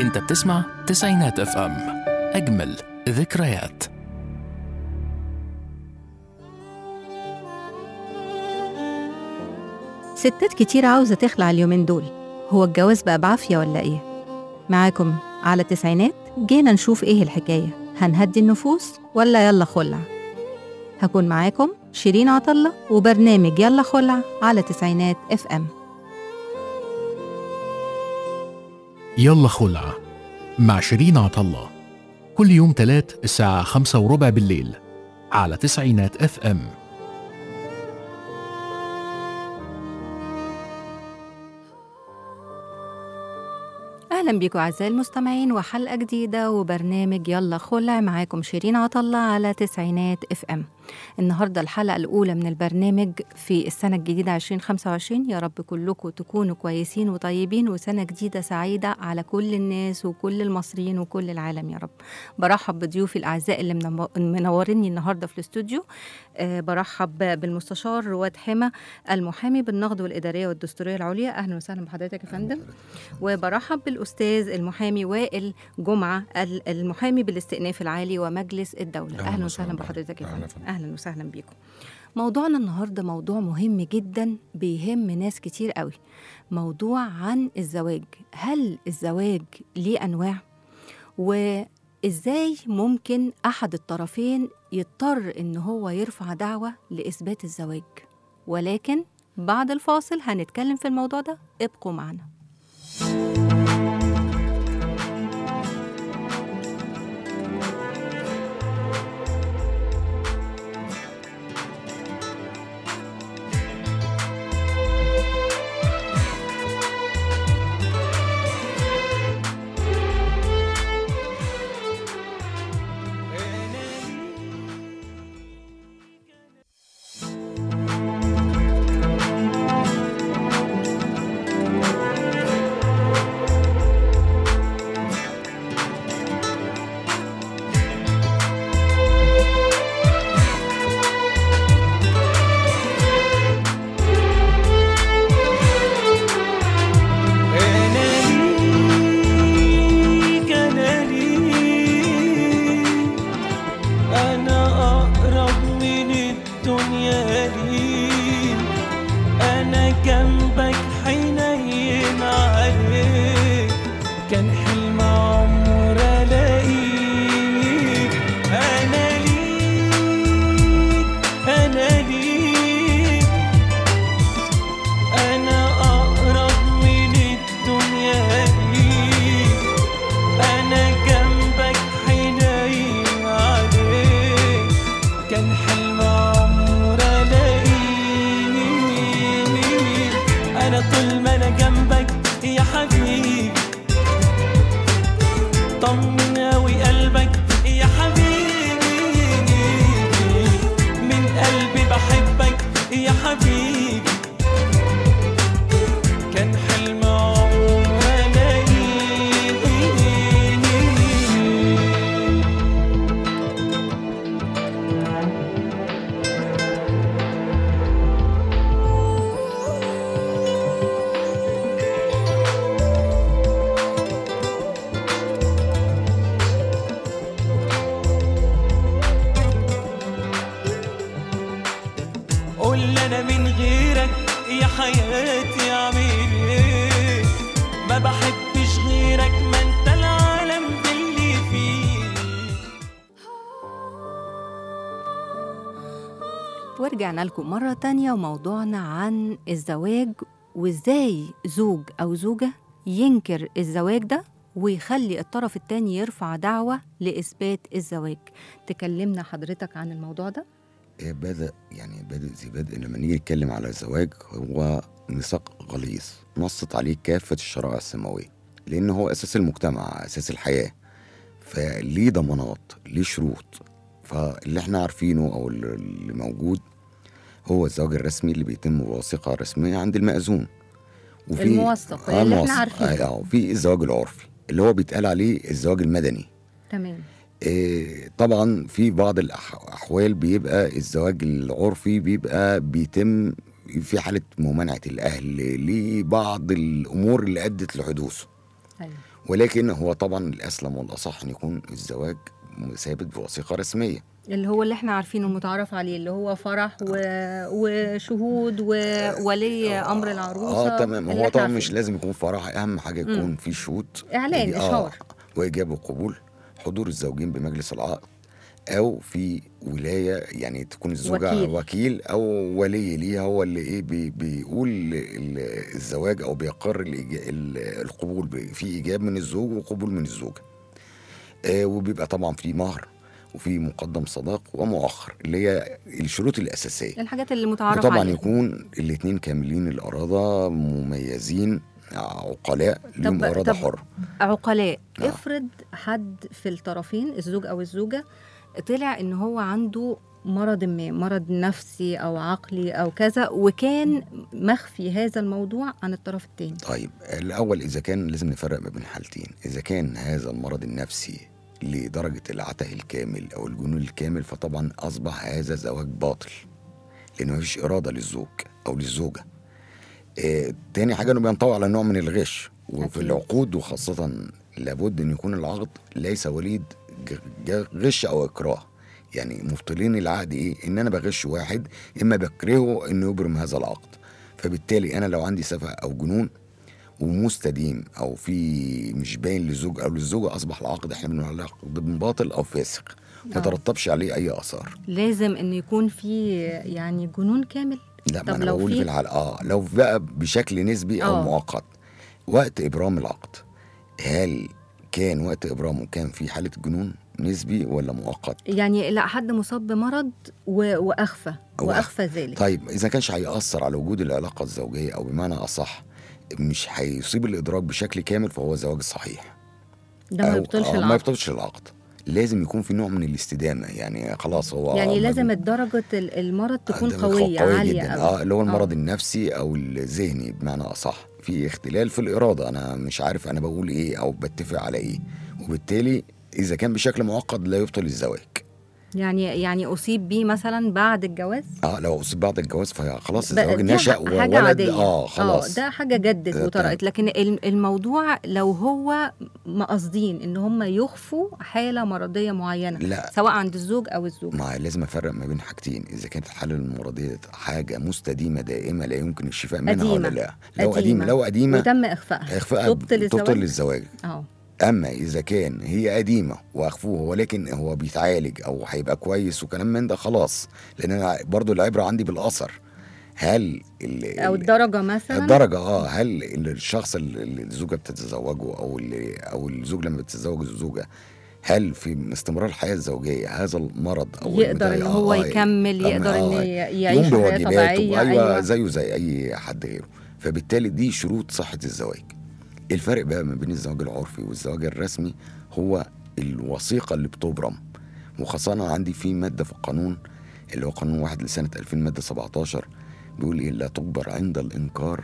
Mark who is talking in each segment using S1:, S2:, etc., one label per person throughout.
S1: انت بتسمع تسعينات اف ام اجمل ذكريات
S2: ستات كتير عاوزة تخلع اليومين دول هو الجواز بقى بعافية ولا إيه؟ معاكم على التسعينات جينا نشوف إيه الحكاية هنهدي النفوس ولا يلا خلع هكون معاكم شيرين عطلة وبرنامج يلا خلع على تسعينات اف ام
S1: يلا خلع مع شيرين عطلة كل يوم تلات الساعة خمسة وربع بالليل على تسعينات اف ام
S2: اهلا بيكم اعزائي المستمعين وحلقه جديده وبرنامج يلا خلع معاكم شيرين عطله على تسعينات اف ام النهارده الحلقه الاولى من البرنامج في السنه الجديده 2025 يا رب كلكم تكونوا كويسين وطيبين وسنه جديده سعيده على كل الناس وكل المصريين وكل العالم يا رب برحب بضيوفي الاعزاء اللي منو- منوريني النهارده في الاستوديو أه برحب بالمستشار رواد حمى المحامي بالنقد والاداريه والدستوريه العليا اهلا وسهلا بحضرتك يا فندم وبرحب بالاستاذ المحامي وائل جمعه ال- المحامي بالاستئناف العالي ومجلس الدوله
S3: أهلاً
S2: اهلا
S3: وسهلاً
S2: وسهلا بحضرتك يا
S3: أهلاً
S2: فندم
S3: فندم.
S2: اهلا وسهلا بيكم موضوعنا النهارده موضوع مهم جدا بيهم ناس كتير قوي موضوع عن الزواج هل الزواج ليه انواع وازاي ممكن احد الطرفين يضطر ان هو يرفع دعوه لاثبات الزواج ولكن بعد الفاصل هنتكلم في الموضوع ده ابقوا معنا
S4: أنا ليك أنا ليك أنا أقرب من الدنيا ليك أنا جنبك حنين عليك كان حلم عمر ألاقيك أنا ليك أنا ليك أنا أقرب من الدنيا ليك أنا جنبك حنين عليك كان حلم عمر ألاقيك أنا طول ما أنا جنبك يا حبيبي طمن أوي قلبك يا حبيبي من قلبي بحبك يا حبيبي كان حلم عمر ألاقيك قول لي انا من غيرك يا حياتي اعمل ايه ما بحبش غيرك ما انت العالم باللي فيه
S2: ورجعنا لكم مرة تانية وموضوعنا عن الزواج وازاي زوج أو زوجة ينكر الزواج ده ويخلي الطرف التاني يرفع دعوة لإثبات الزواج تكلمنا حضرتك عن الموضوع ده
S3: إيه بدأ يعني بادئ ذي بدء لما نيجي نتكلم على الزواج هو ميثاق غليظ نصت عليه كافة الشرائع السماوية لأن هو أساس المجتمع أساس الحياة فليه ضمانات ليه شروط فاللي احنا عارفينه أو اللي موجود هو الزواج الرسمي اللي بيتم بوثيقة رسمية عند المأذون
S2: الموثق، اللي احنا
S3: الموثق.
S2: عارفينه.
S3: اه وفي الزواج العرفي اللي هو بيتقال عليه الزواج المدني
S2: تمام
S3: إيه، طبعا في بعض الأحوال بيبقى الزواج العرفي بيبقى بيتم في حالة ممانعة الأهل لبعض الأمور اللي أدت لحدوثه
S2: أيوة.
S3: ولكن هو طبعا الاسلم والاصح ان يكون الزواج ثابت بوثيقه رسميه
S2: اللي هو اللي احنا عارفينه المتعارف عليه اللي هو فرح و... وشهود وولي امر العروسه
S3: اه تمام
S2: اللي
S3: هو
S2: احنا
S3: طبعا مش
S2: عارفينه.
S3: لازم يكون فرح اهم حاجه يكون في شهود
S2: إعلان،
S3: اللي-
S2: إشهار.
S3: واجاب وقبول حضور الزوجين بمجلس العقد او في ولايه يعني تكون الزوجه
S2: وكيل.
S3: وكيل, وكيل او ولي ليها هو اللي ايه بي بيقول ال- الزواج او بيقر الإيجا- ال- القبول ب- في ايجاب من الزوج وقبول من الزوجه آه وبيبقى طبعا في مهر وفي مقدم صداق ومؤخر اللي هي الشروط الاساسيه
S2: الحاجات اللي متعارف
S3: وطبعا
S2: عليها
S3: يكون الاثنين كاملين الاراده مميزين عقلاء ليهم
S2: طب-
S3: اراده
S2: طب-
S3: حره
S2: عقلاء
S3: آه.
S2: افرض حد في الطرفين الزوج او الزوجه طلع ان هو عنده مرض ما مرض نفسي او عقلي او كذا وكان مخفي هذا الموضوع عن الطرف الثاني
S3: طيب الاول اذا كان لازم نفرق ما بين حالتين اذا كان هذا المرض النفسي لدرجه العته الكامل او الجنون الكامل فطبعا اصبح هذا زواج باطل لان مفيش اراده للزوج او للزوجه آه تاني حاجه انه بينطوي على نوع من الغش وفي
S2: أكيد.
S3: العقود وخاصه لابد ان يكون العقد ليس وليد ج- ج- غش او اكراه يعني مبطلين العقد ايه ان انا بغش واحد اما بكرهه انه يبرم هذا العقد فبالتالي انا لو عندي سفه او جنون ومستديم او في مش باين للزوج او للزوجه اصبح العقد احنا بنقول عليه عقد باطل او فاسق ما
S2: آه.
S3: ترتبش عليه اي اثار
S2: لازم ان يكون في يعني جنون كامل
S3: لا
S2: طب
S3: ما انا
S2: لو
S3: بقول
S2: في-
S3: في الحلقه اه لو بقى بشكل نسبي او
S2: آه.
S3: مؤقت وقت ابرام العقد هل كان وقت ابرامه كان في حاله جنون نسبي ولا مؤقت
S2: يعني لا حد مصاب بمرض و... واخفى
S3: أو
S2: واخفى ذلك
S3: طيب اذا كانش هيأثر على وجود العلاقه الزوجيه او بمعنى اصح مش هيصيب الادراك بشكل كامل فهو زواج صحيح
S2: ده ما
S3: أو-
S2: يبطلش
S3: آه، ما
S2: العقد
S3: يبطلش العقد لازم يكون في نوع من الاستدامه يعني خلاص هو
S2: يعني
S3: ما
S2: لازم
S3: بي-
S2: درجة ال- المرض تكون
S3: ده
S2: قوية
S3: قوي
S2: عالية
S3: جدا
S2: أوي.
S3: اه اللي هو المرض
S2: آه.
S3: النفسي او الذهني بمعنى اصح في اختلال في الاراده انا مش عارف انا بقول ايه او بتفق على ايه وبالتالي اذا كان بشكل معقد لا يبطل الزواج
S2: يعني يعني أصيب بيه مثلا بعد الجواز
S3: اه لو اصيب بعد الجواز فخلاص
S2: بقى
S3: الزواج
S2: دي
S3: نشا
S2: ح- حاجة
S3: وولد
S2: عادية
S3: اه خلاص
S2: ده حاجة جدت
S3: ده
S2: وطرقت لكن الم- الموضوع لو هو مقصدين ان هم يخفوا حالة مرضية معينة
S3: لا
S2: سواء عند الزوج او الزوج
S3: ما لازم افرق ما بين حاجتين اذا كانت الحاله المرضيه حاجه مستديمه دائمه لا يمكن الشفاء منها
S2: قديمة.
S3: ولا لا لو
S2: قديمة.
S3: قديمه لو قديمه
S2: وتم اخفائها
S3: اخفاء
S2: تبطل
S3: تبطل
S2: الزواج
S3: الزواج
S2: اه
S3: اما اذا كان هي قديمه واخفوه ولكن هو بيتعالج او هيبقى كويس وكلام من ده خلاص لان انا برضو العبره عندي بالاثر هل ال
S2: او
S3: ال-
S2: الدرجة مثلا
S3: الدرجه اه هل ال- الشخص اللي اللي الزوجه بتتزوجه او اللي او الزوج لما بتتزوج الزوجه هل في استمرار الحياه الزوجيه هذا المرض او
S2: يقدر ان
S3: المضايق-
S2: هو
S3: آه،
S2: يكمل يقدر ان
S3: آه،
S2: يعيش
S3: يقوم
S2: حياة
S3: بواجباته
S2: طبيعية
S3: ايوه
S2: أيوة.
S3: زيه زي اي حد غيره فبالتالي دي شروط صحه الزواج الفرق بقى ما بين الزواج العرفي والزواج الرسمي هو الوثيقه اللي بتبرم وخاصه أنا عندي في ماده في القانون اللي هو قانون واحد لسنه 2000 ماده 17 بيقول ايه لا تجبر عند الانكار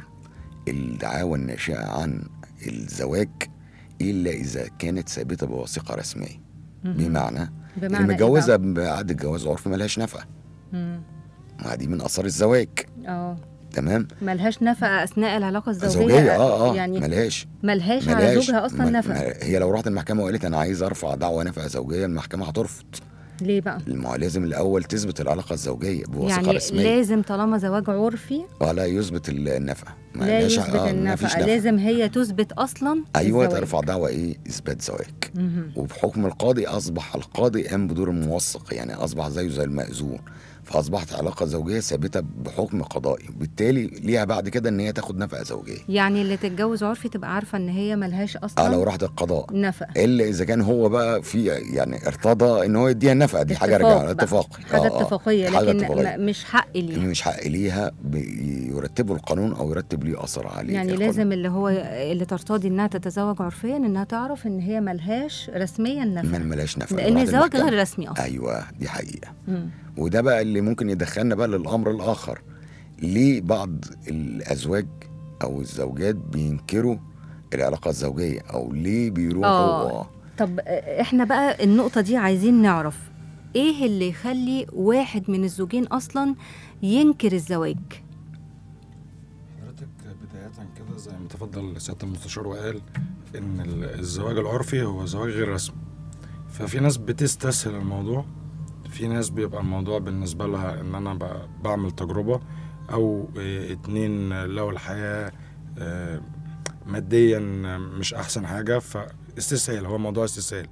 S3: الدعاوى الناشئه عن الزواج الا اذا كانت ثابته بوثيقه رسميه
S2: مهم.
S3: بمعنى
S2: بمعنى
S3: اللي
S2: إيه بقى؟
S3: متجوزه بعد الجواز عرفي ملهاش نفقه
S2: مم.
S3: ما دي من اثار الزواج
S2: اه
S3: تمام
S2: ملهاش نفقة أثناء العلاقة الزوجية
S3: زوجيه اه اه
S2: يعني
S3: ملهاش
S2: ملهاش على
S3: ملهاش
S2: زوجها أصلا
S3: ما-
S2: نفقة
S3: ما- هي لو راحت المحكمه وقالت انا عايز ارفع دعوه نفقه زوجيه المحكمه هترفض
S2: ليه بقى؟
S3: ما هو لازم الاول تثبت العلاقه الزوجيه بوثيقه
S2: يعني
S3: رسميه
S2: لازم طالما زواج عرفي
S3: ولا يثبت النفقه ما
S2: لا
S3: لهاش-
S2: يثبت
S3: آه، ما فيش
S2: النفقة
S3: نفقة.
S2: لازم هي تثبت أصلا
S3: ايوه
S2: الزواج.
S3: ترفع دعوه ايه اثبات زواج
S2: مهم.
S3: وبحكم القاضي اصبح القاضي قام بدور الموثق يعني اصبح زيه زي المأذون فاصبحت علاقه زوجيه ثابته بحكم قضائي بالتالي ليها بعد كده ان هي تاخد نفقه زوجيه
S2: يعني اللي تتجوز عرفي تبقى عارفة إن هي ملهاش
S3: اه
S2: أصلا
S3: لو راحت القضاء
S2: نفقة
S3: الا اذا كان هو بقى في يعني ارتضى ان هو يديها النفقه دي حاجه
S2: اتفاق
S3: رجع
S2: بقى.
S3: اتفاقي
S2: حاجة
S3: آه، آه.
S2: اتفاقية
S3: حاجة
S2: لكن
S3: اتفاقية.
S2: م- مش حق ليها
S3: مش حق ليها بيرتبوا القانون او يرتب ليه اثر عليه
S2: يعني
S3: القانون.
S2: لازم اللي هو اللي ترتضي انها تتزوج عرفيا انها تعرف ان هي ملهاش رسميا
S3: ما
S2: نفقه
S3: ملاش نفقه
S2: لان
S3: راحت
S2: الزواج
S3: المحكمة.
S2: غير رسمي اصلا
S3: ايوه دي حقيقه
S2: مم.
S3: وده بقى اللي ممكن يدخلنا بقى للامر الاخر ليه بعض الازواج او الزوجات بينكروا العلاقه الزوجيه او ليه بيروحوا
S2: آه.
S3: آه.
S2: طب احنا بقى النقطه دي عايزين نعرف ايه اللي يخلي واحد من الزوجين اصلا ينكر الزواج
S5: حضرتك بداية كده زي ما تفضل سياده المستشار وقال ان ال- الزواج العرفي هو زواج غير رسمي ففي ناس بتستسهل الموضوع في ناس بيبقى الموضوع بالنسبه لها ان انا ب- بعمل تجربه او إيه، اتنين لو الحياه آه، ماديا مش احسن حاجه فاستسهال هو موضوع استسهال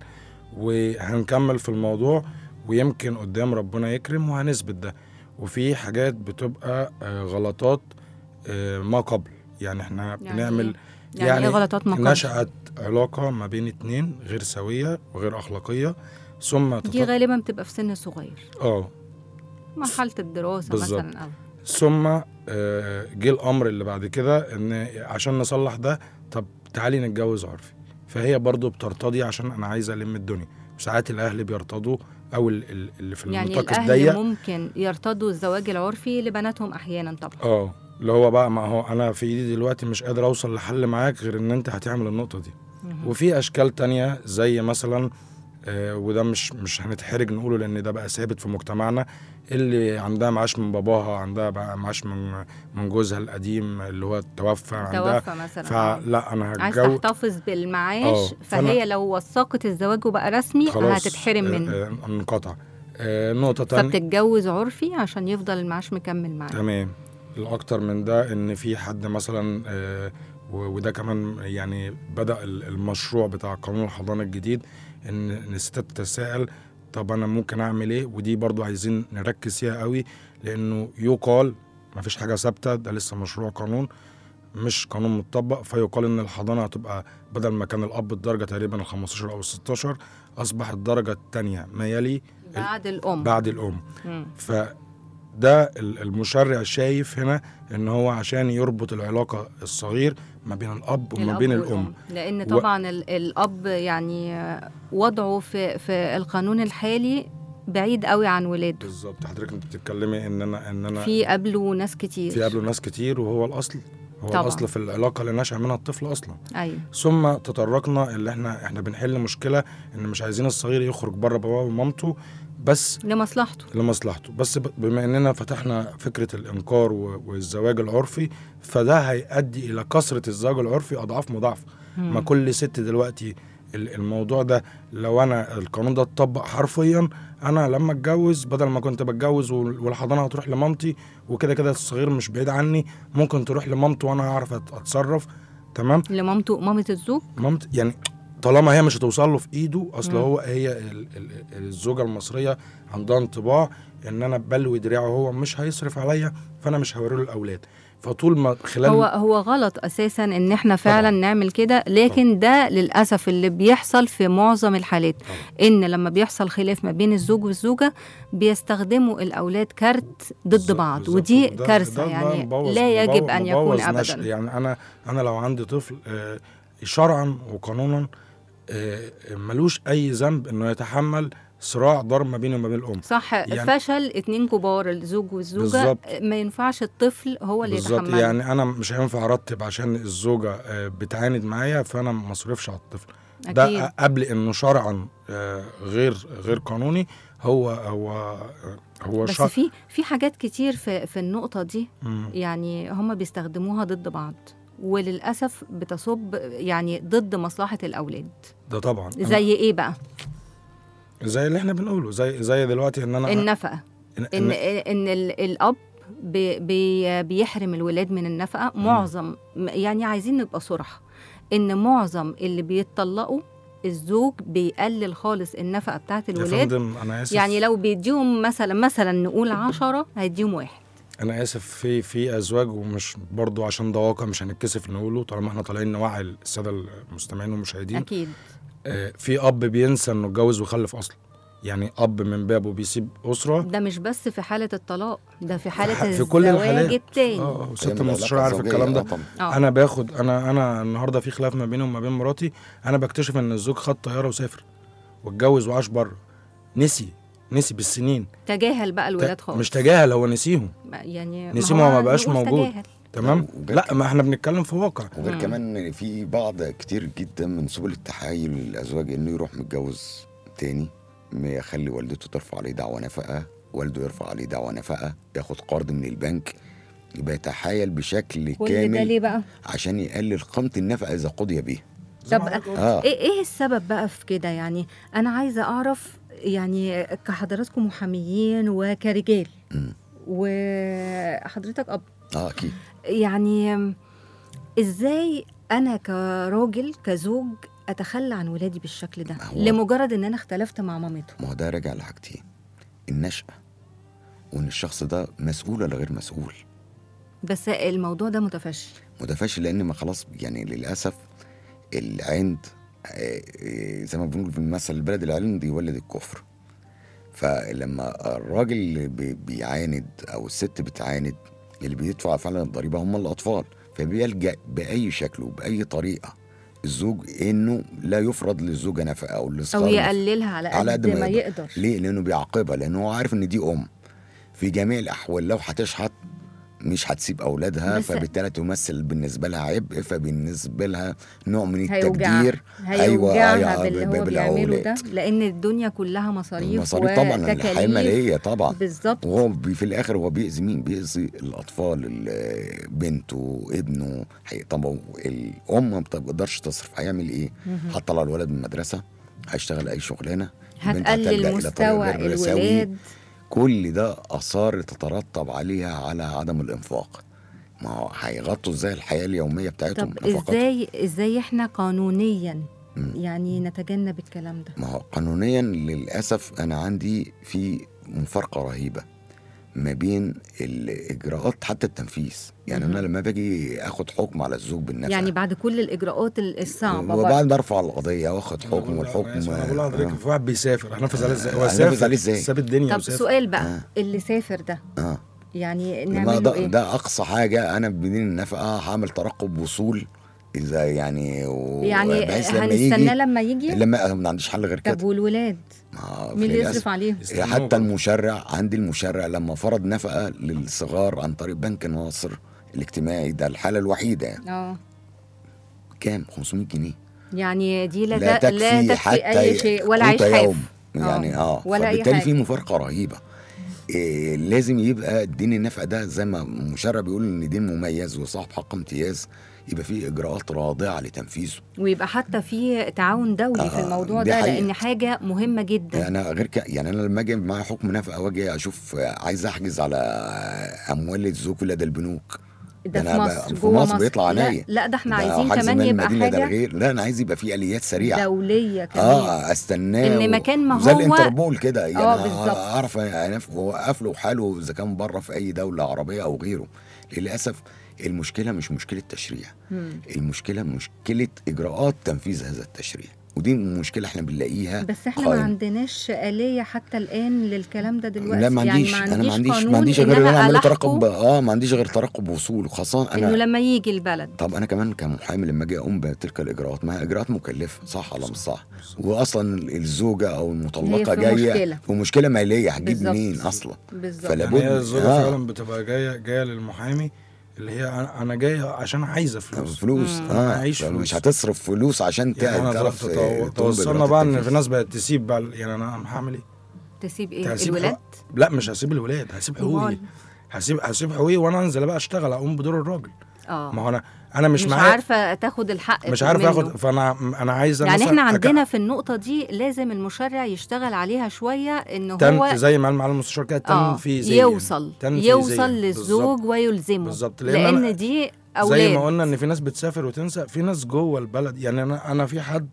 S5: وهنكمل في الموضوع ويمكن قدام ربنا يكرم وهنثبت ده وفي حاجات بتبقى آه، غلطات آه، ما قبل يعني احنا
S2: يعني
S5: بنعمل
S2: يعني, يعني ايه غلطات ما قبل؟
S5: نشأت علاقة ما بين اتنين غير سوية وغير أخلاقية ثم
S2: دي غالبا بتبقى في سن صغير
S5: اه
S2: مرحله الدراسه
S5: بالظبط.
S2: مثلا او
S5: ثم آه، جه الأمر اللي بعد كده إن عشان نصلح ده طب تعالي نتجوز عرفي فهي برضو بترتضي عشان أنا عايزة ألم الدنيا ساعات الأهل بيرتضوا أو ال- ال- اللي في
S2: يعني
S5: النطاق
S2: الاهل
S5: الضيق
S2: ممكن يرتضوا الزواج العرفي لبناتهم احيانا طبعا
S5: اه اللي هو بقى ما هو انا في ايدي دلوقتي مش قادر اوصل لحل معاك غير ان انت هتعمل النقطه دي
S2: مهم.
S5: وفي اشكال تانية زي مثلا آه وده مش مش هنتحرج نقوله لان ده بقى ثابت في مجتمعنا اللي عندها معاش من باباها عندها بقى معاش من من جوزها القديم اللي هو توفى عندها
S2: توفى مثلا
S5: فلا انا
S2: عايز
S5: هتجوز
S2: تحتفظ بالمعاش
S5: آه، فأنا-
S2: فهي لو وثقت الزواج وبقى رسمي
S5: خلاص
S2: هتتحرم منه
S5: آه آه انقطع آه نقطه تانية
S2: فبتتجوز عرفي عشان يفضل المعاش مكمل معاك
S5: تمام الاكتر من ده ان في حد مثلا آه، و- وده كمان يعني بدا ال- المشروع بتاع قانون الحضانه الجديد ان إن الستات تتساءل طب انا ممكن اعمل ايه ودي برضو عايزين نركز فيها قوي لانه يقال ما فيش حاجه ثابته ده لسه مشروع قانون مش قانون متطبق فيقال ان الحضانه هتبقى بدل ما كان الاب الدرجه تقريبا ال 15 او ال 16 اصبح الدرجه الثانيه ما يلي
S2: بعد الام
S5: بعد الام
S2: مم.
S5: فده ال- المشرع شايف هنا ان هو عشان يربط العلاقه الصغير ما بين الاب وما
S2: الأب
S5: بين
S2: والأم.
S5: الام
S2: لان
S5: و-
S2: طبعا ال- الاب يعني آه، وضعه في في القانون الحالي بعيد قوي عن ولاده
S5: بالظبط حضرتك انت بتتكلمي ان انا ان انا
S2: في قبله ناس كتير
S5: في قبله ناس كتير وهو الاصل هو
S2: طبعاً.
S5: الاصل في العلاقه اللي نشا منها الطفل اصلا
S2: ايوه
S5: ثم تطرقنا اللي احنا احنا بنحل مشكله ان مش عايزين الصغير يخرج بره باباه ومامته بس
S2: لمصلحته
S5: لمصلحته بس ب- بما اننا فتحنا فكره الانكار و- والزواج العرفي فده هيؤدي الى كثره الزواج العرفي اضعاف مضاعفه ما كل ست دلوقتي ال- الموضوع ده لو انا القانون ده اتطبق حرفيا انا لما اتجوز بدل ما كنت بتجوز وال- والحضانه هتروح لمامتي وكده كده الصغير مش بعيد عني ممكن تروح لمامته وانا هعرف أت- اتصرف تمام
S2: لمامته مامة الزوج
S5: مامتي يعني طالما هي مش هتوصل له في ايده اصل
S2: مم.
S5: هو هي ال- ال- الزوجه المصريه عندها انطباع ان انا بلوي دراعه هو مش هيصرف عليا فانا مش هوري له الاولاد فطول ما خلال
S2: هو هو غلط اساسا ان احنا فعلا
S5: طبعاً.
S2: نعمل كده لكن ده للاسف اللي بيحصل في معظم الحالات
S5: طبعاً.
S2: ان لما بيحصل خلاف ما بين الزوج والزوجه بيستخدموا الاولاد كارت ضد
S5: بالظبط-
S2: بعض
S5: بالظبط.
S2: ودي
S5: ده-
S2: كارثه
S5: ده بقى
S2: يعني
S5: مبوظ-
S2: لا يجب
S5: مبوظ-
S2: ان يكون
S5: مبوظ نشأ.
S2: ابدا
S5: يعني انا انا لو عندي طفل آه، شرعا وقانونا آه، ملوش اي ذنب انه يتحمل صراع ضرب ما بينه وما بين الام
S2: صح
S5: يعني-
S2: فشل اتنين كبار الزوج والزوجه
S5: بالظبط.
S2: ما ينفعش الطفل هو اللي
S5: بالظبط
S2: يتحمل
S5: يعني انا مش هينفع ارتب عشان الزوجه آه، بتعاند معايا فانا ما اصرفش على الطفل
S2: أكيد.
S5: ده قبل انه شرعا آه، غير غير قانوني هو هو هو
S2: بس
S5: شرع
S2: في في حاجات كتير في في النقطه دي
S5: مم.
S2: يعني هم بيستخدموها ضد بعض وللاسف بتصب يعني ضد مصلحه الاولاد
S5: ده طبعا أنا-
S2: زي ايه بقى
S5: زي اللي احنا بنقوله زي زي دلوقتي ان انا
S2: النفقه
S5: إن
S2: ان ان ال- الاب بي بي بيحرم الولاد من النفقه معظم يعني عايزين نبقى صراحه ان معظم اللي بيتطلقوا الزوج بيقلل خالص النفقه بتاعت
S5: يا
S2: الولاد
S5: فندم انا اسف
S2: يعني لو بيديهم مثلا مثلا نقول عشرة هيديهم واحد
S5: انا اسف في في ازواج ومش برضو عشان ده واقع مش هنتكسف نقوله طالما احنا طالعين نوعي الساده المستمعين والمشاهدين
S2: اكيد
S5: آه في اب بينسى انه اتجوز وخلف اصلا يعني اب من بابه بيسيب اسره
S2: ده مش بس في حالة الطلاق ده في حالة
S5: في كل
S2: الزواج
S5: الحالات
S2: التاني
S5: اه اه ست
S3: أيام
S5: المستشار
S3: العلاقة
S5: عارف
S3: الزوجية،
S5: الكلام
S3: آه
S5: ده
S3: طبعاً.
S2: آه.
S5: انا باخد انا انا النهارده في خلاف ما بيني وما بين مراتي انا بكتشف ان الزوج خد طياره وسافر واتجوز وعاش بره نسي نسي بالسنين
S2: تجاهل بقى الولاد خالص
S5: مش تجاهل هو نسيهم
S2: ما- يعني
S5: نسيهم هو ما بقاش
S2: نقول
S5: موجود.
S2: تجاهل.
S5: تمام
S3: وغير
S5: لا ما احنا بنتكلم في واقع
S3: وغير
S2: مم.
S3: كمان إن في بعض كتير جدا من سبل التحايل للازواج انه يروح متجوز تاني ما يخلي والدته ترفع عليه دعوى نفقه والده يرفع عليه دعوى نفقه ياخد قرض من البنك يبقى يتحايل بشكل
S2: كل ده
S3: كامل
S2: ليه بقى
S3: عشان يقلل قيمه النفقه اذا قضي به
S5: زي
S2: طب
S5: ما حضرتك قلت.
S3: اه
S2: ايه ايه السبب بقى في كده يعني انا عايزه اعرف يعني كحضراتكم محاميين وكرجال
S3: مم.
S2: وحضرتك اب
S3: اه اكيد
S2: يعني ازاي انا كراجل كزوج اتخلى عن ولادي بالشكل ده
S3: هو-
S2: لمجرد ان انا اختلفت مع مامتهم
S3: ما هو ده راجع لحاجتين النشأة وإن الشخص ده مسؤول ولا غير مسؤول
S2: بس الموضوع ده متفشي
S3: متفاشل لأن ما خلاص يعني للأسف العند آه، آه، زي ما بنقول في المثل البلد العند يولد الكفر فلما الراجل بي- بيعاند أو الست بتعاند اللي بيدفع فعلا الضريبة هم الأطفال فبيلجأ بأي شكل وبأي طريقة الزوج إنه لا يفرض للزوجة نفقة أو
S2: او
S3: للصغار
S2: يقللها على قد,
S3: على قد
S2: ما,
S3: ما
S2: يقدر,
S3: ليه؟ لأنه بيعاقبها لأنه هو عارف إن دي أم في جميع الأحوال لو هتشحت مش هتسيب أولادها
S2: بس-
S3: فبالتالي تمثل بالنسبة لها عبء فبالنسبة لها نوع من
S2: هيوجعها
S3: التقدير
S2: هيوجعها
S3: أيوة،
S2: باللي
S3: ب-
S2: هو بيعمله ده
S3: بالأولاد.
S2: لان الدنيا كلها مصاريف
S3: مصاريف طبعا
S2: وتكاليف.
S3: الحياة مالية طبعا
S2: بالظبط
S3: وهو بي- في الآخر هو بيأذي مين؟ بيأذي الأطفال ال- بنته ابنه هي- طب هو الأم ما بتقدرش تصرف هيعمل إيه؟
S2: مهم.
S3: هتطلع الولد من المدرسة هيشتغل أي شغلانة البنت هتلجأ
S2: هتقلل
S3: إلى طريق
S2: مستوى
S3: غير رساوي.
S2: الولاد
S3: كل ده اثار تترتب عليها على عدم الانفاق ما هو هيغطوا ازاي الحياه اليوميه بتاعتهم
S2: طب
S3: نفقاتهم.
S2: ازاي ازاي احنا قانونيا
S3: مم.
S2: يعني نتجنب الكلام ده
S3: ما هو قانونيا للاسف انا عندي في مفارقه رهيبه ما بين الاجراءات حتى التنفيذ يعني انا
S2: مهم.
S3: لما باجي اخد حكم على الزوج بالنفقه
S2: يعني بعد كل الاجراءات ال- الصعبه برضه.
S3: وبعد برفع القضيه واخد
S5: أنا بقول-
S3: حكم
S5: أنا
S3: والحكم
S5: آسف، انا بقول
S3: آه.
S5: لحضرتك في واحد بيسافر هنفذ عليه ازاي؟ هو
S3: هننفذ
S5: سافر
S3: عليه إزاي؟
S5: ساب الدنيا
S2: طب
S5: وسافر
S2: سؤال بقى
S3: آه.
S2: اللي سافر ده
S3: اه
S2: يعني
S3: ما
S2: نعمل له
S3: ده,
S2: ايه
S3: ده اقصى حاجه انا بدين النفقه هعمل ترقب وصول اذا يعني و-
S2: يعني
S3: بحيث لما
S2: هنستناه
S3: يجي
S2: لما يجي
S3: لما ما عنديش حل غير
S2: طب
S3: كده
S2: والولاد
S3: ما
S2: مين اللي
S3: للأسف
S2: يصرف عليهم
S5: يستنوه
S3: حتى
S5: برضه.
S3: المشرع عندي المشرع لما فرض نفقه للصغار عن طريق بنك الناصر الاجتماعي ده الحاله الوحيده يعني.
S2: اه
S3: كام 500 جنيه
S2: يعني دي لا,
S3: لا
S2: ت- لا
S3: تكفي
S2: تكفي
S3: حتى
S2: اي شيء ولا عيش
S3: قوت
S2: حاف
S3: يوم يعني اه,
S2: ولا اي
S3: فبالتالي
S2: حاجه
S3: في مفارقه رهيبه إيه لازم يبقى دين النفقه ده زي ما المشرع بيقول ان دين مميز وصاحب حق امتياز يبقى فيه اجراءات رادعه لتنفيذه
S2: ويبقى حتى في تعاون دولي في
S3: آه،
S2: الموضوع
S3: دي
S2: ده
S3: حقيقة.
S2: لان حاجه مهمه جدا
S3: انا غير كده يعني انا لما اجي معايا حكم نفقه واجي اشوف عايز احجز على اموال الزوج لدى البنوك
S2: ده في
S3: أنا
S2: مصر
S3: بقى- في
S2: جوه
S3: مصر بيطلع
S2: لا,
S3: عينيا.
S2: لا ده احنا
S3: ده
S2: عايزين
S3: حجز
S2: كمان
S3: مال
S2: يبقى
S3: المدينة ده
S2: حاجه
S3: الغير لا انا عايز يبقى في اليات سريعه
S2: دوليه كمان
S3: اه استناه
S2: إن
S3: و-
S2: مكان ما
S3: زي
S2: هو-
S3: الانتربول كده يعني
S2: آه،
S3: أنا
S2: بالظبط.
S3: اعرف انف- اوقف له حاله اذا كان بره في اي دوله عربيه او غيره للاسف المشكله مش مشكله تشريع
S2: مم.
S3: المشكله مشكله اجراءات تنفيذ هذا التشريع ودي المشكله احنا بنلاقيها
S2: بس احنا ما
S3: قائمة.
S2: عندناش آلية حتى الآن للكلام ده دلوقتي
S3: لا ما عنديش
S2: يعني
S3: انا ما عنديش
S2: قانون
S3: ما عنديش
S2: إن
S3: غير ان انا اعمل
S2: ألحقه
S3: ترقب اه ما عنديش غير ترقب وصول وخاصه
S2: انه
S3: انا
S2: لما يجي البلد
S3: طب انا كمان كمحامي لما اجي اقوم بتلك الاجراءات ما هي اجراءات مكلفه صح ولا مش صح واصلا الزوجه او المطلقه
S2: في
S3: جايه
S2: مشكلة.
S3: في مشكله ماليه هتجيب
S2: بالظبط.
S3: منين اصلا
S2: بالظبط
S3: فلا
S5: يعني
S3: بد-
S5: هي الزوجه
S3: آه.
S5: فعلا بتبقى جايه جايه للمحامي اللي هي أنا- انا جايه عشان عايزه فلوس
S3: فلوس
S2: مم.
S3: اه
S5: معيش
S3: مش
S5: فلوس.
S3: هتصرف فلوس عشان
S5: يعني انا
S3: تعرف
S5: تو-
S3: آه، تقوم
S5: توصلنا
S3: بإجراءات
S5: بقى ان
S3: التنفيذ.
S5: في ناس بقت تسيب بقى يعني انا هعمل ايه؟
S2: تسيب ايه
S5: هسيب
S2: الولاد
S5: حق- لا مش هسيب الولاد هسيب حقوقي
S2: أمال؟
S5: هسيب هسيب حقوقي وانا انزل بقى اشتغل اقوم بدور الراجل
S2: اه
S5: ما هو انا انا مش,
S2: مش,
S5: معايا
S2: عارفه تاخد الحق
S5: مش عارف
S2: منه.
S5: اخد فانا انا عايز
S2: يعني
S5: مثلاً
S2: احنا
S5: أك-
S2: عندنا في النقطة دي لازم المشرع يشتغل عليها شوية ان
S5: تن
S2: هو
S5: زي ما قال معالي المستشار كده
S2: اه
S5: تنفيذيا
S2: يوصل
S5: تنفيذياً.
S2: يوصل للزوج ويلزمه
S5: بالظبط. لأن
S2: لان
S5: أنا-
S2: دي
S5: زي
S2: اولاد
S5: ما قلنا ان في ناس بتسافر وتنسى في ناس جوه البلد يعني انا انا في حد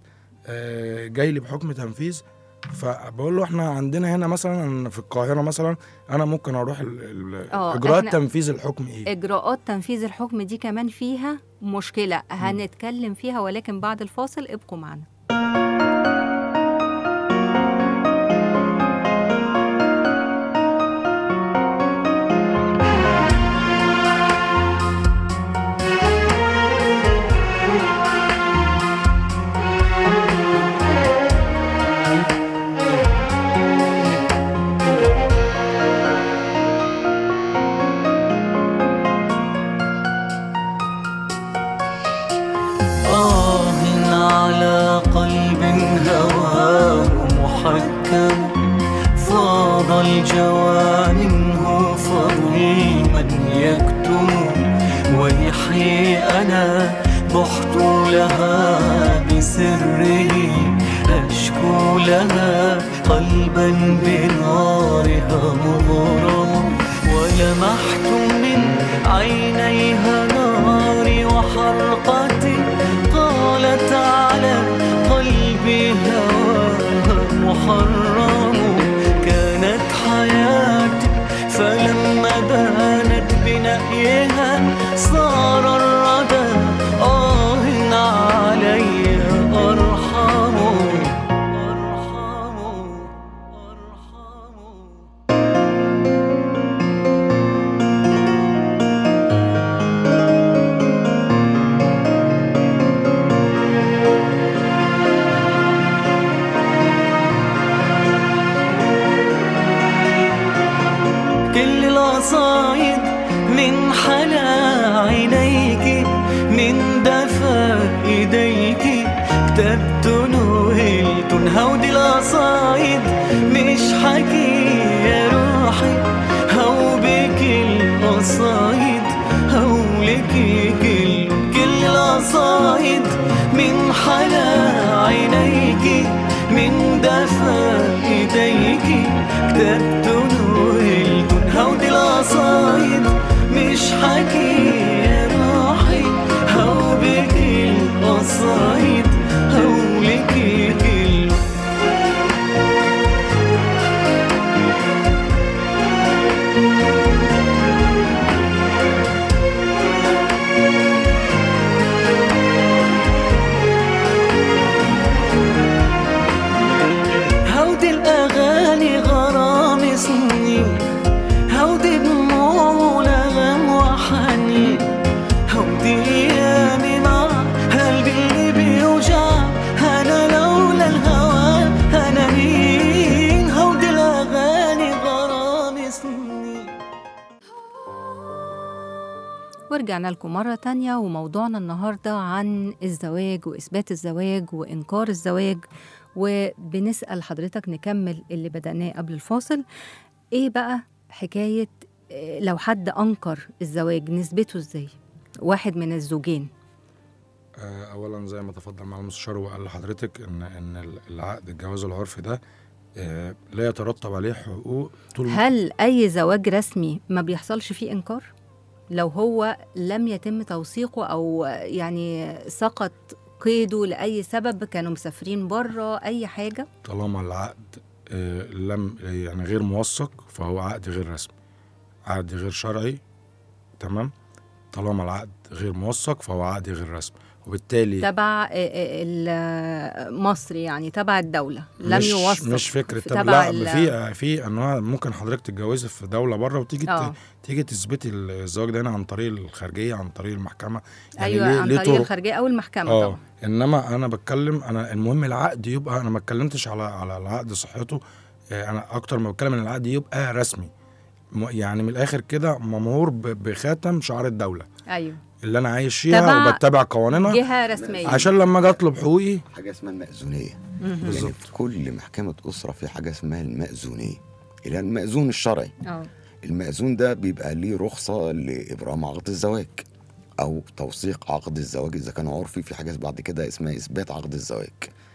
S5: آه، جاي لي بحكم تنفيذ فبقول له احنا عندنا هنا مثلا في القاهره مثلا انا ممكن اروح ال- ال-
S2: آه،
S5: اجراءات
S2: إحنا-
S5: تنفيذ الحكم ايه
S2: اجراءات تنفيذ الحكم دي كمان فيها مشكلة هنتكلم فيها ولكن بعد الفاصل ابقوا معنا
S4: آه على قلب هواه محكم فاض الجوى منه فظلما يكتم إني أنا بحت لها بسره أشكو لها قلبا بنارها مغرم ولمحت من عينيها ناري وحرقتي قالت على قلبي هواها محرم كانت حياتي فلما بانت بنأيها صار الردى آه علي أرحم أرحم أرحم كل القصايد من حلا عينيك من دفا ايديك كتبت نهلت هودي القصايد مش حكي يا روحي هو بك القصايد هولك كل كل القصايد من حلا عينيك من دفا ايديك كتبت نهلت هودي القصايد مش حكي يا روحي هو بك القصايد هولك كل هودي الأغاني غرام سنين هودي دموع ونغم وحنين هودي أيامي مع قلبي اللي بيوجع أنا لولا الهوى أنا مين هودي الأغاني غرام سنين
S2: ورجعنا لكم مرة تانية وموضوعنا النهاردة عن الزواج وإثبات الزواج وإنكار الزواج وبنسأل حضرتك نكمل اللي بدأناه قبل الفاصل إيه بقى حكاية إيه لو حد أنكر الزواج نثبته إزاي؟ واحد من الزوجين
S5: آه، اولا زي ما تفضل مع المستشار وقال لحضرتك ان ان العقد الجواز العرفي ده آه، لا يترتب عليه حقوق طول
S2: هل أي زواج رسمي ما بيحصلش فيه إنكار؟ لو هو لم يتم توثيقه أو يعني سقط قيده لأي سبب كانوا مسافرين بره أي حاجة
S5: طالما العقد آه، لم يعني غير موثق فهو عقد غير رسمي عقد غير شرعي تمام طالما العقد غير موثق فهو عقد غير رسمي وبالتالي
S2: تبع ال- مصر يعني تبع الدولة لم
S5: مش
S2: يوثق
S5: مش فكره
S2: في-
S5: طب
S2: تبع
S5: لا
S2: ال-
S5: في في انواع ممكن حضرتك تتجوزي في دوله بره وتيجي
S2: آه.
S5: ت- تيجي تثبتي الزواج ده هنا عن طريق الخارجيه عن طريق المحكمه
S2: أيوة
S5: ليه-
S2: عن
S5: ليه
S2: طريق
S5: طرق.
S2: الخارجية أو المحكمة
S5: اه
S2: طبعا
S5: انما انا بتكلم انا المهم العقد يبقى انا ما اتكلمتش على على العقد صحته آه، انا اكتر ما بتكلم ان العقد يبقى رسمي م- يعني من الاخر كده ممهور ب- بخاتم شعار الدوله
S2: أيوة
S5: اللي انا عايش فيها
S2: تبع
S5: وبتبع قوانينها
S2: جهة رسمية
S5: عشان لما اجي اطلب حقوقي
S3: حاجه اسمها المأذونيه يعني
S5: بالظبط
S3: في كل محكمه اسره في حاجه اسمها المأذونيه اللي هي المأذون الشرعي
S2: اه
S3: المأذون ده بيبقى ليه رخصة لإبرام عقد الزواج أو توثيق عقد الزواج إذا كان عرفي في حاجة بعد كده اسمها إثبات عقد الزواج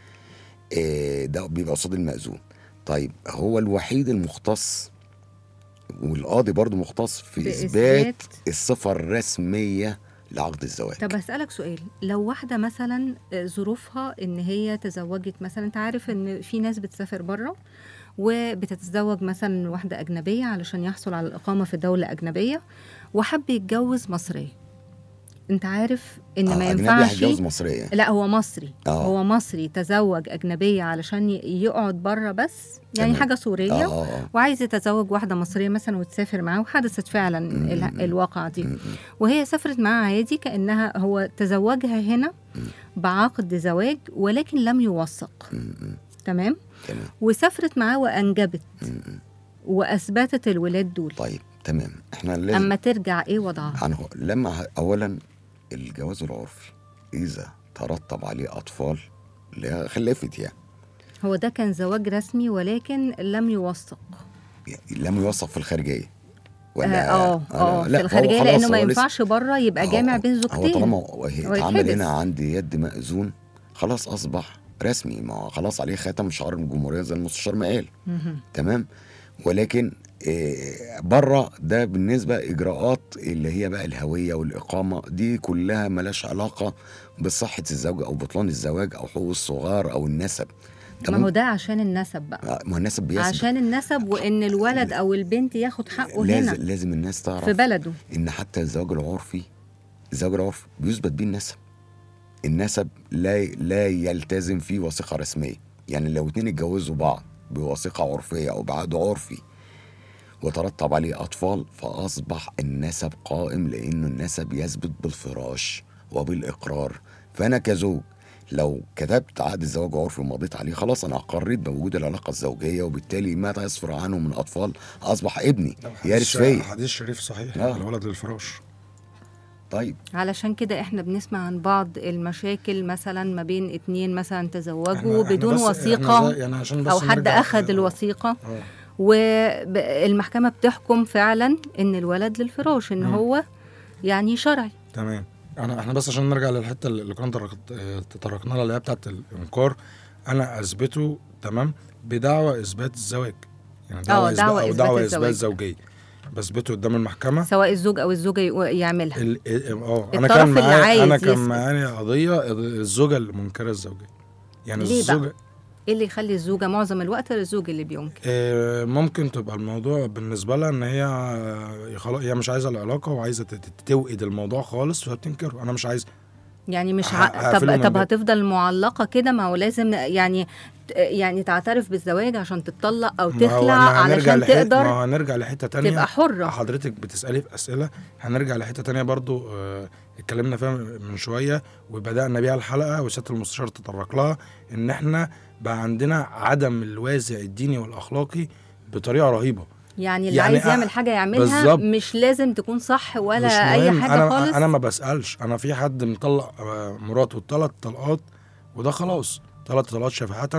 S3: إيه ده بيبقى قصاد المأذون طيب هو الوحيد المختص والقاضي برضو مختص في
S2: في
S3: إثبات
S2: إثبات
S3: الصفة الرسمية لعقد الزواج
S2: طب أسألك سؤال لو واحدة مثلا ظروفها إن هي تزوجت مثلا أنت عارف إن في ناس بتسافر بره وبتتزوج مثلا من واحدة أجنبية علشان يحصل على الإقامة في دولة أجنبية وحب يتجوز مصرية أنت عارف إن
S3: آه،
S2: ما
S3: أجنبي
S2: ينفعش
S3: هيتجوز مصرية
S2: لا هو مصري
S3: آه.
S2: هو مصري تزوج أجنبية علشان ي- يقعد بره بس يعني
S3: تمام.
S2: حاجة سورية
S3: آه آه
S2: وعايز يتزوج واحدة مصرية مثلا وتسافر معاه وحدثت فعلا
S3: مم.
S2: ال- الواقعة دي
S3: م-
S2: وهي سافرت معاه عادي كأنها هو تزوجها هنا بعقد زواج ولكن لم يوثق
S3: م- م-
S2: تمام
S3: تمام
S2: وسافرت معاه وأنجبت
S3: م- م.
S2: وأثبتت الولاد دول
S3: طيب تمام احنا لازم
S2: أما ترجع إيه وضعها
S3: عنه لما ه- اولا الجواز العرفي اذا ترتب عليه اطفال لا خلفت يعني
S2: هو ده كان زواج رسمي ولكن لم يوثق
S3: يعني لم يوثق في الخارجيه ولا
S2: اه
S3: أنا-
S2: اه في
S3: لا، هو
S2: الخارجيه
S3: خلاص
S2: لانه ما
S3: هو لسه-
S2: ينفعش بره يبقى
S3: هو-
S2: جامع بين
S3: هو
S2: زوجتين
S3: طالما هو هي-
S2: هو
S3: اتعمل
S2: يتحبس.
S3: هنا عندي يد مأذون خلاص اصبح رسمي ما هو خلاص عليه ختم شعار الجمهوريه زي المستشار ما قال
S2: مهم.
S3: تمام ولكن بره ده بالنسبه اجراءات اللي هي بقى الهويه والاقامه دي كلها ملاش علاقه بصحه الزوج او بطلان الزواج او حقوق الصغار او النسب
S2: ما هو ده عشان النسب بقى
S3: آه، ما هو النسب بيثبت
S2: عشان النسب وان الولد او البنت ياخد حقه
S3: لازم
S2: هنا
S3: لازم الناس تعرف
S2: في بلده
S3: ان حتى الزواج العرفي الزواج العرفي بيثبت بيه النسب النسب لا لا يلتزم فيه وثيقه رسميه يعني لو اتنين اتجوزوا بعض بوثيقه عرفيه او بعقد عرفي وترتب عليه اطفال فاصبح النسب قائم لانه النسب يثبت بالفراش وبالاقرار فانا كزوج لو كتبت عقد الزواج عرفي ومضيت عليه خلاص انا اقريت بوجود العلاقه الزوجيه وبالتالي ما يصفر عنه من اطفال اصبح ابني يرث فيا
S5: حديث شريف صحيح
S3: آه.
S5: الولد للفراش
S3: طيب
S2: علشان كده احنا بنسمع عن بعض المشاكل مثلا ما بين اتنين مثلا تزوجوا
S5: إحنا- إحنا
S2: بدون
S5: بس- إحنا
S2: وثيقة
S5: زي- يعني عشان بس
S2: او حد
S5: نرجع-
S2: اخذ الوثيقة
S5: آه.
S2: والمحكمة بتحكم فعلا ان الولد للفراش ان
S5: مم.
S2: هو يعني شرعي
S5: تمام انا احنا بس عشان نرجع للحته اللي كنا ترك- آه، تطرقنا لها اللي هي بتاعت الانكار انا اثبته تمام بدعوى اثبات الزواج يعني دعوى
S2: آه،
S5: اثبات
S2: دعوى
S5: او
S2: إثبات
S5: دعوى
S2: الزواج.
S5: اثبات زوجيه بثبته قدام المحكمه
S2: سواء الزوج او الزوجة يقو- يعملها
S5: ال- اه انا
S2: الطرف
S5: كان
S2: اللي
S5: معايا
S2: عايز
S5: انا كان
S2: يثبت.
S5: معايا قضيه الزوجه المنكره الزوجيه يعني
S2: ليه بقى؟
S5: الزوجه
S2: ايه اللي يخلي الزوجة معظم الوقت الزوج اللي بينكر
S5: آه، ممكن تبقى الموضوع بالنسبه لها ان هي آه، خلاص هي مش عايزه العلاقه وعايزه تت- تت- توقد الموضوع خالص فبتنكره انا مش عايز
S2: يعني مش
S5: ه-
S2: ع...
S5: هقفله
S2: طب
S5: من
S2: طب
S5: باب.
S2: هتفضل معلقة كده ما هو لازم يعني يعني تعترف بالزواج عشان تتطلق او
S5: ما هو
S2: تخلع
S5: أنا هنرجع
S2: علشان
S5: لح- ما
S2: تقدر
S5: هو هنرجع لحته تانية
S2: تبقى حرة
S5: حضرتك بتسالي في اسئله هنرجع لحته تانية برضو آه، اتكلمنا فيها من شويه وبدانا بيها الحلقه وسياده المستشار تطرق لها ان احنا بقى عندنا عدم الوازع الديني والاخلاقي بطريقه رهيبه
S2: يعني اللي
S5: يعني
S2: عايز
S5: أ-
S2: يعمل حاجة يعملها
S5: بالظبط.
S2: مش لازم تكون صح ولا
S5: مش
S2: اي
S5: مهم.
S2: حاجة
S5: انا
S2: خالص
S5: انا ما بسالش انا في حد مطلق آه، مراته ثلاث طلقات وده خلاص ثلاث طلقات شفاعه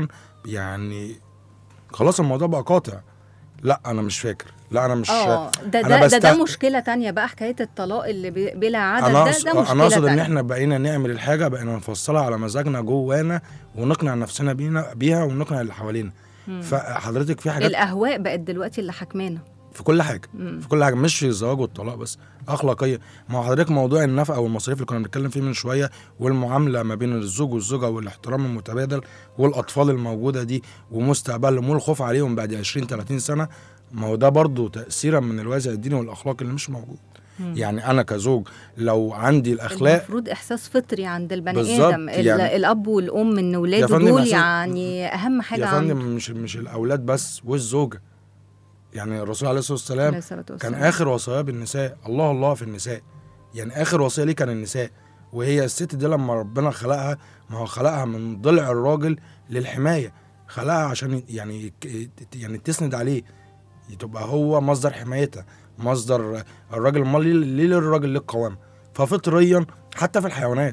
S5: يعني خلاص الموضوع بقى قاطع لا انا مش فاكر لا انا مش
S2: اه ده
S5: أنا
S2: ده, ده ده
S5: بست-
S2: مشكلة تانية بقى حكاية الطلاق اللي بي- بلا عدد
S5: انا
S2: ده
S5: أقصد
S2: ده مشكلة
S5: انا اقصد ان
S2: تانية.
S5: احنا بقينا نعمل الحاجه بقينا نفصلها على مزاجنا جوانا ونقنع نفسنا بينا بيها ونقنع اللي حوالينا
S2: مم.
S5: فحضرتك في حاجات
S2: الاهواء بقت دلوقتي اللي حكمانا
S5: في كل حاجه
S2: مم.
S5: في كل حاجه مش في الزواج والطلاق بس اخلاقيه ما هو حضرتك موضوع النفقه والمصاريف اللي كنا بنتكلم فيه من شويه والمعامله ما بين الزوج والزوجه والاحترام المتبادل والاطفال الموجوده دي ومستقبلهم والخوف عليهم بعد 20 30 سنه ما هو ده برضه تاثيرا من الوازع الديني والاخلاقي اللي مش موجود
S2: مم.
S5: يعني انا كزوج لو عندي الاخلاق
S2: المفروض احساس فطري عند البني
S5: بالظبط،
S2: ادم ال-
S5: يعني-
S2: الاب والام ان
S5: يا
S2: ولاده
S5: فندم
S2: دول
S5: أساس-
S2: يعني اهم حاجه
S5: يا فندم
S2: عنده
S5: مش مش الاولاد بس والزوجه يعني الرسول عليه الصلاه والسلام
S2: عليه الصلاة
S5: كان
S2: والسلام.
S5: اخر وصاياه بالنساء الله الله في النساء يعني اخر وصيه ليه كان النساء وهي الست دي لما ربنا خلقها ما هو خلقها من ضلع الراجل للحمايه خلقها عشان يعني يك- يعني تسند عليه تبقى هو مصدر حمايتها مصدر الراجل امال ليه ليه للراجل ليه القوامه ففطريا حتى في الحيوانات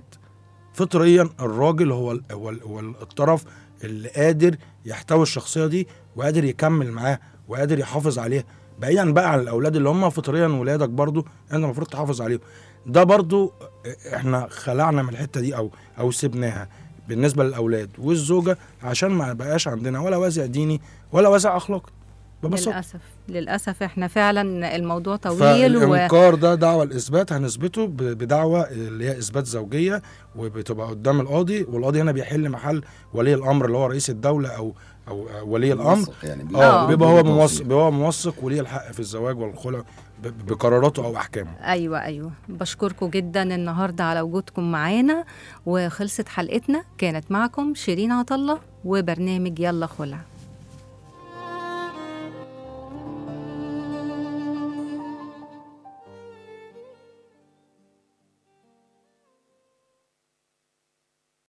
S5: فطريا الراجل هو ال- هو ال- هو الطرف اللي قادر يحتوي الشخصيه دي وقادر يكمل معاها وقادر يحافظ عليها بعيدا بقى عن الاولاد اللي هم فطريا ولادك برضو انت المفروض تحافظ عليهم ده برضو احنا خلعنا من الحته دي او او سيبناها بالنسبه للاولاد والزوجه عشان ما بقاش عندنا ولا وازع ديني ولا وازع اخلاقي ببساطه
S2: للاسف للاسف احنا فعلا الموضوع طويل و...
S5: فالانكار ده دعوى الاثبات هنثبته ب- بدعوى اللي هي اثبات زوجيه وبتبقى قدام القاضي والقاضي هنا بيحل محل ولي الامر اللي هو رئيس الدوله او او أو ولي الامر
S3: موثق يعني
S5: اه
S2: آه.
S5: بيبقى هو
S3: بيبقى
S5: موثق
S3: وثيق.
S5: بيبقى هو موثق وليه الحق في الزواج والخلع ب- بقراراته او احكامه
S2: ايوه ايوه بشكركم جدا النهارده على وجودكم معانا وخلصت حلقتنا كانت معكم شيرين عطله وبرنامج يلا خلع